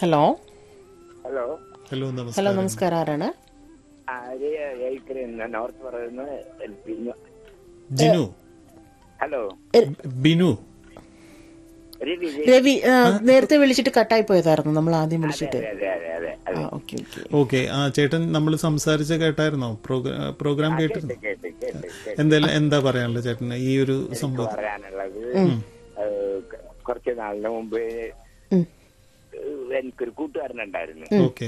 Hello hello hello hello നമസ്കാരം നമസ്കാരം ആരാണ് ആര് ഏക്കറിന്ന് നോർത്ത് പറയുന്ന പിന്നെ ജിനു ഹലോ ബിനു രവി രവി. രവി ആ, നേരത്തെ വിളിച്ചിട്ട് കട്ടായി പോയതായിരുന്നു നമ്മൾ ആദ്യം വിളിച്ചിട്ട് അതെ അതെ അതെ അതെ ആ ഓക്കെ ഓക്കെ ഓക്കെ ആ ചേട്ടൻ നമ്മൾ സംസാരിച്ച കേട്ടായിരുന്നോ പ്രോഗ്രാ- പ്രോഗ്രാം കേട്ടിരുന്നു കേട്ട് കേട്ട് കേട്ട് എന്തായാലും എന്താ പറയാനുള്ളത് ചേട്ടന് ഈ ഒരു സംഭവം പറയാനുള്ളത് ഏഹ്, ക- കുറച്ച് നാളിന് മുമ്പ് ഏഹ്, എനിക്കൊരു കൂട്ടുകാരനുണ്ടായിരുന്നു ഓക്കെ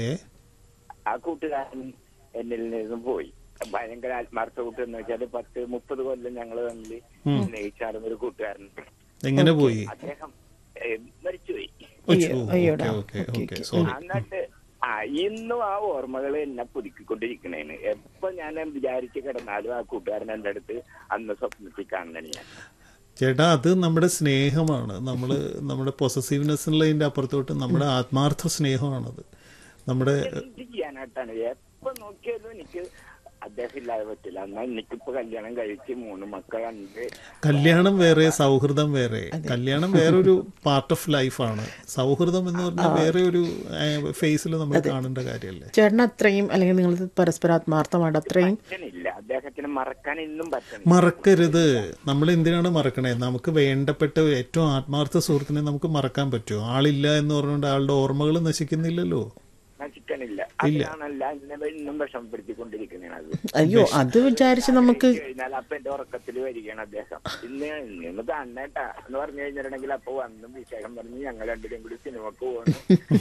ആ കൂട്ടുകാരൻ എന്നിൽ നിന്നും പോയി ഭയങ്കര ആത്മാർത്ഥ കൂട്ടെന്ന് വെച്ചാല് പത്ത് മുപ്പത് കൊല്ലം ഞങ്ങൾ തമ്മിൽ സ്നേഹിച്ചാടുന്ന ഒരു കൂട്ടുകാരൻ എങ്ങനെ പോയി അദ്ദേഹം ഏഹ്, മരിച്ചുപോയി ഓക്കെ അയ്യോടാ. ഓക്കെ ഓക്കെ സോറി എന്നിട്ട് ആ ഇന്നും ആ ഓർമ്മകൾ എന്നെ പുതുക്കിക്കൊണ്ടിരിക്കണേന് എപ്പൊ ഞാൻ വിചാരിച്ച് കിടന്നാലും ആ കൂട്ടുകാരൻ എന്റെ അടുത്ത് അന്ന് സ്വപ്നത്തിൽ കാണുന്നതാണ് ഞാൻ ചേട്ടാ അത് നമ്മുടെ സ്നേഹമാണ് നമ്മൾ നമ്മുടെ പൊസസീവ്നെസ് ഉള്ളതിന്റെ അപ്പുറത്തോട്ട് നമ്മുടെ ആത്മാർത്ഥ സ്നേഹമാണത് നമ്മുടെ എന്ത് ചെയ്യാനായിട്ടാണ് എപ്പൊ നോക്കിയാലും എനിക്ക് അദ്ദേഹം ഇല്ലാതെ പറ്റില്ല എന്നാൽ എനിക്കിപ്പോ കല്യാണം കഴിച്ച് മൂന്ന് മക്കളുണ്ട് കല്യാണം വേറെ സൗഹൃദം വേറെ കല്യാണം വേറൊരു പാർട്ട് ഓഫ് ലൈഫാണ് സൗഹൃദം എന്ന് പറഞ്ഞാൽ വേറെ ഒരു ഫേസിൽ നമ്മൾ കാണേണ്ട കാര്യമല്ലേ ചേട്ടൻ അത്രയും അല്ലെങ്കിൽ നിങ്ങൾ പരസ്പരം ആത്മാർത്ഥമായിട്ട് അത്രയും പറ്റണില്ല അദ്ദേഹത്തിന് മറക്കാൻ ഇന്നും പറ്റണില്ല മറക്കരുത് നമ്മൾ എന്തിനാണ് മറക്കണേ നമുക്ക് വേണ്ടപ്പെട്ട ഏറ്റവും ആത്മാർത്ഥ സുഹൃത്തിനെ നമുക്ക് മറക്കാൻ പറ്റുമോ ആളില്ല എന്ന് പറഞ്ഞുകൊണ്ട് ആളുടെ ഓർമ്മകൾ നശിക്കുന്നില്ലല്ലോ നശിക്കണില്ല അതിനാണല്ല എന്നെ ഇന്നും വിഷമപ്പെടുത്തിക്കൊണ്ടിരിക്കണത് അയ്യോ അത് വിചാരിച്ച് നമുക്ക് കഴിഞ്ഞാൽ അപ്പൊ എന്റെ ഉറക്കത്തിൽ വരികയാണ് അദ്ദേഹം ഇന്ന് ഇന്ന് കാണേട്ടാ എന്ന് പറഞ്ഞു കഴിഞ്ഞിട്ടുണ്ടെങ്കിൽ അപ്പൊ വന്നും വിശേഷം പറഞ്ഞ് ഞങ്ങൾ രണ്ടുപേരും കൂടി സിനിമക്ക് പോകുന്നു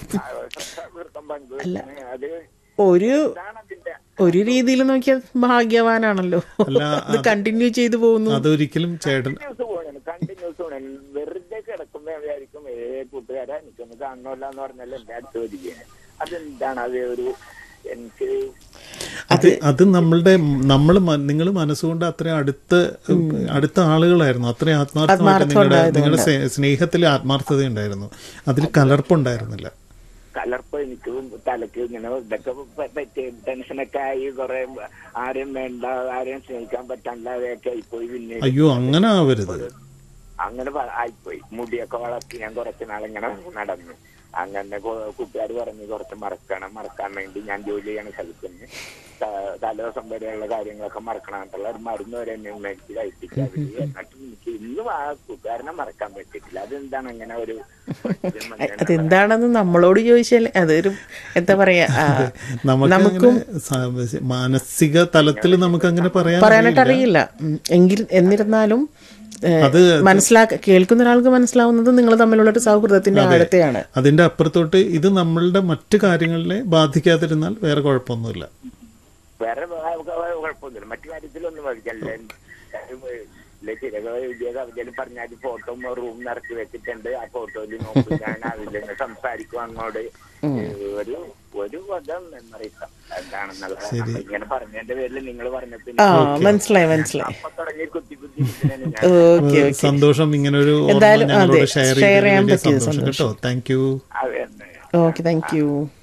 വൃത്തം പങ്കുവെക്കുന്നു അത് ഒരു ഇതാണ് അതിന്റെ ഒരു രീതിയിൽ നോക്കിയാൽ ഭാഗ്യവാനാണല്ലോ അല്ല, ഇത് കണ്ടിന്യൂ ചെയ്തു പോകുന്നു അതൊരിക്കലും ചേട്ടൻ കണ്ടിന്യൂസ് പോകണം കണ്ടിന്യൂസ് പോകണം വെറുതെ കിടക്കുമ്പോ വിചാരിക്കും ഏ കൂട്ടുകാരാ എനിക്കൊന്ന് കാണണമല്ല എന്ന് പറഞ്ഞാൽ എന്റെ അടുത്ത് വരികയാണ് അതെന്താണ് അത് ഒരു എനിക്ക് അത് അത് നമ്മളുടെ നമ്മൾ നിങ്ങൾ മനസ്സുകൊണ്ട് അത്ര അടുത്ത അടുത്ത ആളുകളായിരുന്നു അത്ര ആത്മാർത്ഥമായിട്ട് നിങ്ങളുടെ നിങ്ങളുടെ സ്നേ- സ്നേഹത്തിൽ ആത്മാർത്ഥത ഉണ്ടായിരുന്നു അതിൽ കലർപ്പുണ്ടായിരുന്നില്ല കലർപ്പ് എനിക്ക് തലക്ക് ഇങ്ങനെ ഇതൊക്കെ പ- പറ്റി ടെൻഷനൊക്കെ ആയി കുറെ ആരെയും വേണ്ട ആരെയും സ്നേഹിക്കാൻ പറ്റാണ്ടാതെയൊക്കെ ആയിപ്പോയി പിന്നെ അയ്യോ അങ്ങനെ ആവരുത് അങ്ങനെ പ- ആയിപ്പോയി മുടിയൊക്കെ വളർത്തി ഞാൻ കുറച്ച് നാളിങ്ങനെ നടന്നു അങ്ങനെ കൂട്ടുകാർ പറഞ്ഞു കുറച്ച് മറക്കണം മറക്കാൻ വേണ്ടി ഞാൻ ജോലി ചെയ്യണ സ്ഥലത്ത് നിന്ന് ത- തലേദിവസം വരെയുള്ള കാര്യങ്ങളൊക്കെ മറക്കണമെന്നുള്ള ഒരു മരുന്ന് വരെ എന്നെ മേടിച്ച് കഴിപ്പിച്ചു അവര് എന്നിട്ട് എനിക്ക് ഇന്നും ആ കൂട്ടുകാരനെ മറക്കാൻ പറ്റിയിട്ടില്ല അതെന്താണ് അങ്ങനെ ഒരു അതെന്താണെന്ന് നമ്മളോട് ചോദിച്ചാൽ അതൊരു എന്താ പറയാ ആ, നമുക്ക് നമുക്കും അങ്ങനെ സ- മാനസിക തലത്തിൽ നമുക്ക് അങ്ങനെ പറയാൻ പറയാനായിട്ട് അറിയില്ല ഉം, എങ്കിൽ എന്നിരുന്നാലും ഏ, അത് മനസ്സിലാക്ക കേൾക്കുന്ന ഒരാൾക്ക് മനസ്സിലാവുന്നത് നിങ്ങൾ തമ്മിലുള്ള ഒരു സൗഹൃദത്തിന്റെ ആഴത്തെയാണ് അതിന്റെ അപ്പുറത്തോട്ട് ഇത് നമ്മളുടെ മറ്റു കാര്യങ്ങളിലെ ബാധിക്കാതിരുന്നാൽ വേറെ കുഴപ്പമൊന്നുമില്ല വേറെ വ- വ- കുഴപ്പമൊന്നുമില്ല മറ്റു കാര്യത്തിലൊന്നും ബാധിക്കല്ല വിദ്യ കവിതയിൽ പറഞ്ഞാൽ ഫോട്ടോ റൂം നിറച്ച് വെച്ചിട്ടുണ്ട് ആ ഫോട്ടോയിൽ നോക്കും ഞാൻ അതിൽ നിന്ന് സംസാരിക്കും അങ്ങോട്ട് ഒരു ഒരു വക മെമ്മറി എന്താണെന്നുള്ളത് അപ്പൊ ഇങ്ങനെ പറഞ്ഞതിന്റെ പേരിൽ നിങ്ങൾ പറഞ്ഞപ്പോ ആ മനസ്സിലായി മനസ്സിലായി അപ്പൊ തുടങ്ങി കുത്തി കുത്തി ഇരിക്കണേന് ഞാൻ ഓക്കെ ഏഹ് സന്തോഷം ഇങ്ങനെ ഒരു ഓർമ്മ എന്തായാലും ഞങ്ങളോട് അതെ, ഷെയർ share ചെയ്യാൻ ചെയ്തതിൽ വലിയ പറ്റിയത് സന്തോഷം കേട്ടോ താങ്ക് യു അത് തന്നെ ഓക്കെ താങ്ക് യു